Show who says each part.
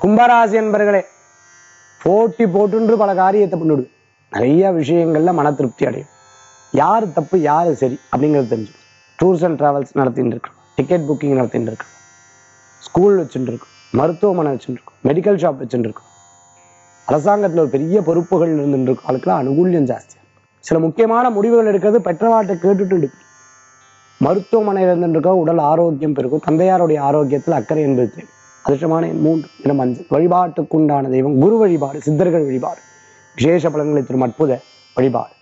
Speaker 1: கும்பராசி என்பர்களே போட்டி போட்டுன்று பல காரியத்தை பண்ணிவிடு நிறைய விஷயங்கள்ல மன திருப்தி அடையும் யார் தப்பு யார் சரி அப்படிங்கிறது தெரிஞ்சுக்கும் டூர்ஸ் அண்ட் டிராவல்ஸ் நடத்திட்டு இருக்கோம் டிக்கெட் புக்கிங் நடத்திட்டு இருக்கோம் ஸ்கூல் வச்சுட்டு இருக்கோம் மருத்துவமனை வச்சுட்டு இருக்கோம் மெடிக்கல் ஷாப் வச்சுட்டு இருக்கோம் அரசாங்கத்துல ஒரு பெரிய பொறுப்புகள் இருந்துட்டு இருக்கும் அதுக்கெல்லாம் அனுகூல்யம் ஜாஸ்தியா இருக்கும். சில முக்கியமான முடிவுகள் எடுக்கிறது பெற்றவாட்டை கேட்டுட்டு எடுக்கும் மருத்துவமனையில் இருந்துட்டு உடல் ஆரோக்கியம் பெருக்கும் தந்தையாருடைய ஆரோக்கியத்தில் அக்கறை என்பது தேவை அதிர்ஷ்டமான எண் மூன்று இன மஞ்சள் வழிபாட்டுக்குண்டான தெய்வம் குரு வழிபாடு சித்தர்கள் வழிபாடு விசேஷ பலன்களை தரும் அற்புத வழிபாடு